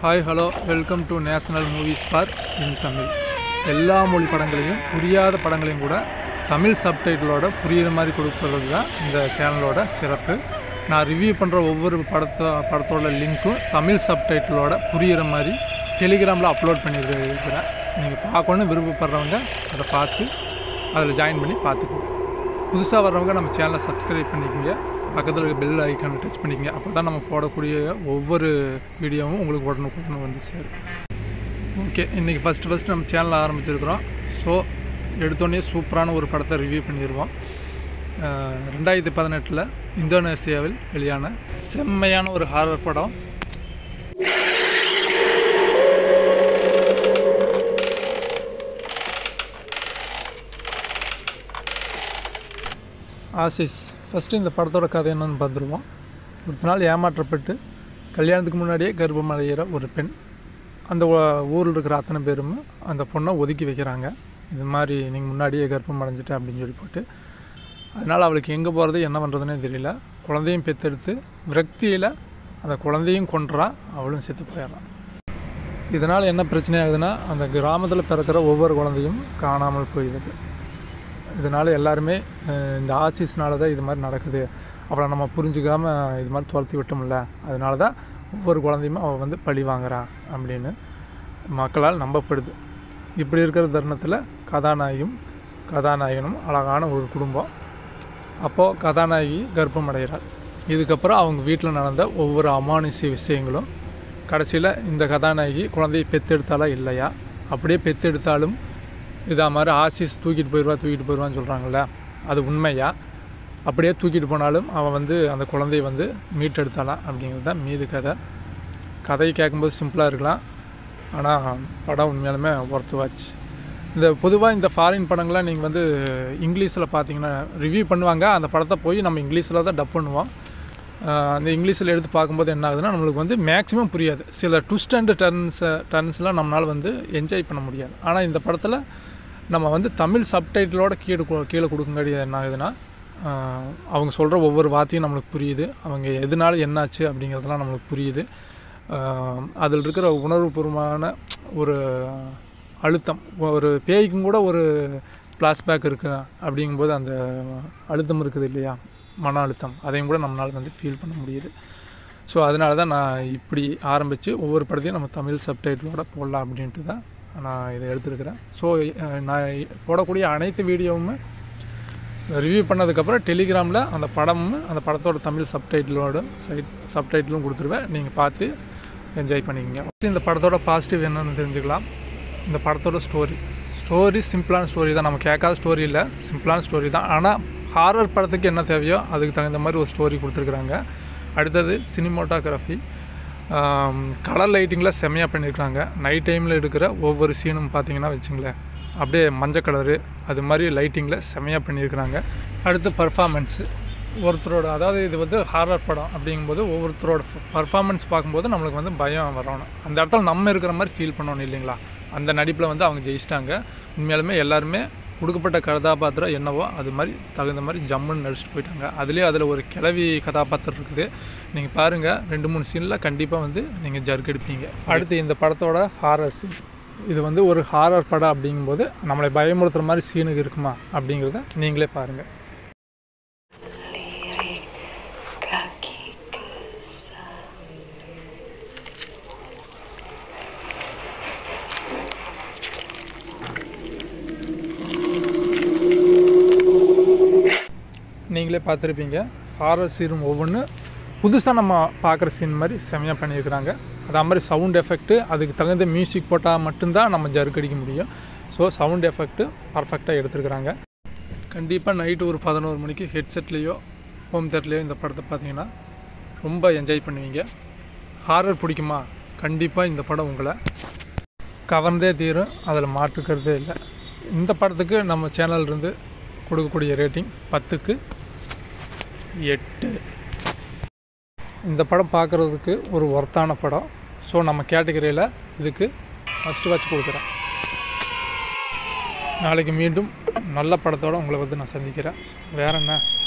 hi hello welcome to national movies for in Tamil எல்லா மொழி படங்களையும் புரியாத படங்களையும் கூட தமிழ் சப்டைட்டிலோட புரியுற மாதிரி கொடுப்பது தான் இந்த சேனலோட சிறப்பு நான் ரிவ்யூ பண்ணுற ஒவ்வொரு படத்தோ படத்தோட லிங்க்கும் தமிழ் சப்டைட்டிலோட புரியுற மாதிரி டெலிகிராமில் அப்லோட் பண்ணியிருக்கிறேன் நீங்கள் பார்க்கணுன்னு விருப்பப்படுறவங்க அதை பார்த்து அதில் ஜாயின் பண்ணி பார்த்துக்குங்க புதுசாக வர்றவங்க நம்ம சேனலை சப்ஸ்கிரைப் பண்ணிக்கோங்க பக்கத்தில் இருக்க பெல் ஐக்கானை டச் பண்ணிக்கங்க அப்போ தான் நம்ம போடக்கூடிய ஒவ்வொரு வீடியோவும் உங்களுக்கு உடனுக்குடனே வந்து சேரும் ஓகே இன்றைக்கி ஃபஸ்ட்டு ஃபஸ்ட்டு நம்ம சேனலை ஆரம்பிச்சிருக்கிறோம் ஸோ எடுத்தோடனே சூப்பரான ஒரு படத்தை ரிவ்யூ பண்ணிடுவோம் அஹ் ரெண்டாயிரத்தி பதினெட்டில் இந்தோனேசியாவில் வெளியான செம்மையான ஒரு ஹாரர் படம் ஆசிஸ் ஃபஸ்ட்டு இந்த படத்தோட கதை என்னன்னு பார்த்துருவோம் ஒரு நாள் ஏமாற்றப்பட்டு கல்யாணத்துக்கு முன்னாடியே கர்ப்பம் அடைகிற ஒரு பெண் அந்த ஊ- ஊரில் இருக்கிற அத்தனை பேரும் அந்த பொண்ணை ஒதுக்கி வைக்கிறாங்க இது மாதிரி நீங்கள் முன்னாடியே கர்ப்பம் அடைஞ்சிட்டேன் அப்படின்னு சொல்லி போட்டு அதனால் அவளுக்கு எங்கே போகிறது என்ன பண்ணுறதுனே தெரியல குழந்தையும் பெற்றெடுத்து விரக்தியில் அந்த குழந்தையும் கொன்றா அவளும் செத்து போயிடறான் இதனால் என்ன பிரச்சனை ஆகுதுன்னா அந்த கிராமத்தில் பிறக்கிற ஒவ்வொரு குழந்தையும் காணாமல் போயிடுது இதனால் எல்லாருமே அஹ், இந்த ஆசிஸ்னால தான் இது மாதிரி நடக்குது அவளை நம்ம புரிஞ்சுக்காம இது மாதிரி துரத்தி விட்டோம்ல அதனால தான் ஒவ்வொரு குழந்தையுமே அவள் வந்து பழி வாங்குறா அப்படின்னு மக்களால் நம்பப்படுது இப்படி இருக்கிற தருணத்தில் கதாநாயகியும் கதாநாயகனும் அழகான ஒரு குடும்பம் அப்போது கதாநாயகி கர்ப்பம் அடைகிறாள் இதுக்கப்புறம் அவங்க வீட்டில் நடந்த ஒவ்வொரு அமானுஷ்ய விஷயங்களும் கடைசியில் இந்த கதாநாயகி குழந்தையை பெத்தெடுத்தாலா இல்லையா அப்படியே பெத்தெடுத்தாலும் இதா மாதிரி ஆசிஸ் தூக்கிட்டு போயிடுவா தூக்கிட்டு போயிடுவான்னு சொல்கிறாங்கல்ல அது உண்மையா அப்படியே தூக்கிட்டு போனாலும் அவன் வந்து அந்த குழந்தையை வந்து மீட்டெடுத்தாலாம் அப்படிங்கிறது தான் மீது கதை கதையை கேட்கும்போது சிம்பிளாக இருக்கலாம் ஆனால் படம் உண்மையாலுமே ஒர்த்து வாட்ச் இந்த பொதுவாக இந்த ஃபாரின் படங்கள்லாம் நீங்கள் வந்து இங்கிலீஷில் பார்த்தீங்கன்னா ரிவ்யூ பண்ணுவாங்க அந்த படத்தை போய் நம்ம இங்கிலீஷில் தான் டப் பண்ணுவோம் ஆஹ் அந்த இங்கிலீஷில் எடுத்து பார்க்கும்போது என்ன ஆகுதுன்னா நம்மளுக்கு வந்து மேக்ஸிமம் புரியாது சில ட்விஸ்ட் அண்ட் டர்ன்ஸ் டர்ன்ஸ்லாம் நம்மளால் வந்து என்ஜாய் பண்ண முடியாது ஆனால் இந்த படத்தில் நம்ம வந்து தமிழ் சப்டைட்டிலோட கீழே கு- கீழே கொடுக்குங்காடி என்ன ஆகுதுன்னா ஆஹ் அவங்க சொல்கிற ஒவ்வொரு வார்த்தையும் நம்மளுக்கு புரியுது அவங்க எதனால என்னாச்சு அப்படிங்கிறதுலாம் நம்மளுக்கு புரியுது ஆஹ் அதில் இருக்கிற உணர்வுபூர்வமான ஒரு அழுத்தம் ஒரு பேய்க்கும் கூட ஒரு ஃப்ளாஷ்பேக் இருக்கு அப்படிங்கும்போது அந்த அழுத்தம் இருக்குது இல்லையா மன அழுத்தம் அதையும் கூட நம்மளால் வந்து ஃபீல் பண்ண முடியுது ஸோ அதனால தான் நான் இப்படி ஆரம்பித்து ஒவ்வொரு படத்தையும் நம்ம தமிழ் சப்டைட்டிலோட போடலாம் அப்படின்ட்டு தான் நான் இதை எடுத்துருக்கிறேன் ஸோ நான் போடக்கூடிய அனைத்து வீடியோவுமே ரிவ்யூ பண்ணதுக்கப்புறம் டெலிகிராமில் அந்த படமும் அந்த படத்தோட தமிழ் சப்டைட்டிலோட சைட் சப்டைட்டிலும் கொடுத்துருவேன் நீங்கள் பார்த்து என்ஜாய் பண்ணிக்கங்க First இந்த படத்தோட பாசிட்டிவ் என்னன்னு தெரிஞ்சுக்கலாம் இந்த படத்தோட ஸ்டோரி ஸ்டோரி சிம்பிளான ஸ்டோரி தான் நம்ம கேட்காத ஸ்டோரி இல்லை சிம்பிளான ஸ்டோரி தான் ஆனால் ஹாரர் படத்துக்கு என்ன தேவையோ அதுக்கு தகுந்த மாதிரி ஒரு ஸ்டோரி கொடுத்துருக்குறாங்க அடுத்தது சினிமோட்டோகிராஃபி கலர் லைட்டிங்கில் செம்மையாக பண்ணியிருக்காங்க நைட் டைமில் எடுக்கிற ஒவ்வொரு சீனும் பார்த்தீங்கன்னா வச்சுங்களேன் அப்படியே மஞ்சள் கலரு அது மாதிரி லைட்டிங்கில் செம்மையாக பண்ணியிருக்கிறாங்க அடுத்து பர்ஃபார்மன்ஸு ஒருத்தரோட அதாவது இது வந்து ஹாரர் படம் அப்படிங்கும்போது ஒவ்வொருத்தரோட பர்ஃபார்மன்ஸ் பார்க்கும்போது நம்மளுக்கு வந்து பயம் வரணும் அந்த இடத்துல நம்ம இருக்கிற மாதிரி ஃபீல் பண்ணணும் இல்லைங்களா அந்த நடிப்பில் வந்து அவங்க ஜெயிச்சிட்டாங்க உண்மையாலுமே எல்லாருமே கொடுக்கப்பட்ட கதாபாத்திரம் என்னவோ அது மாதிரி தகுந்த மாதிரி ஜம்முன்னு நடிச்சிட்டு போயிட்டாங்க அதுலேயே அதில் ஒரு கிளவி கதாபாத்திரம் இருக்குது நீங்கள் பாருங்கள் ரெண்டு மூணு சீனில் கண்டிப்பாக வந்து நீங்கள் ஜர்க் எடுப்பீங்க அடுத்து இந்த படத்தோட ஹாரர் சீன் இது வந்து ஒரு ஹாரர் படம் அப்படிங்கும்போது நம்மளை பயமுறுத்துற மாதிரி சீனுக்கு இருக்குமா அப்படிங்கிறத நீங்களே பாருங்கள் நீங்களே பார்த்துருப்பீங்க ஹாரர் சீன் ஒவ்வொன்று புதுசாக நம்ம பார்க்குற சீன் மாதிரி செமையாக பண்ணியிருக்கிறாங்க அதே மாதிரி சவுண்ட் எஃபெக்ட்டு அதுக்கு தகுந்த மியூசிக் போட்டால் மட்டும்தான் நம்ம ஜர்க் அடிக்க முடியும் ஸோ சவுண்ட் எஃபெக்ட்டு பர்ஃபெக்டாக எடுத்துருக்குறாங்க கண்டிப்பாக நைட்டு ஒரு பதினோரு மணிக்கு ஹெட்செட்லேயோ ஹோம் தேட்டர்லேயோ இந்த படத்தை பார்த்தீங்கன்னா ரொம்ப என்ஜாய் பண்ணுவீங்க ஹாரர் பிடிக்குமா கண்டிப்பாக இந்த படம் உங்களை கவர்ந்தே தீரும் அதில் மாற்றுக்கிறதே இல்லை இந்த படத்துக்கு நம்ம சேனல் இருந்து கொடுக்கக்கூடிய ரேட்டிங் பத்துக்கு எட்டு இந்த படம் பார்க்குறதுக்கு ஒரு ஒர்த்தான படம் ஸோ நம்ம கேட்டகரியில் இதுக்கு ஃபஸ்ட்டு வாட்ச் கொடுக்குறேன் நாளைக்கு மீண்டும் நல்ல படத்தோடு உங்களை வந்து நான் சந்திக்கிறேன் வேற என்ன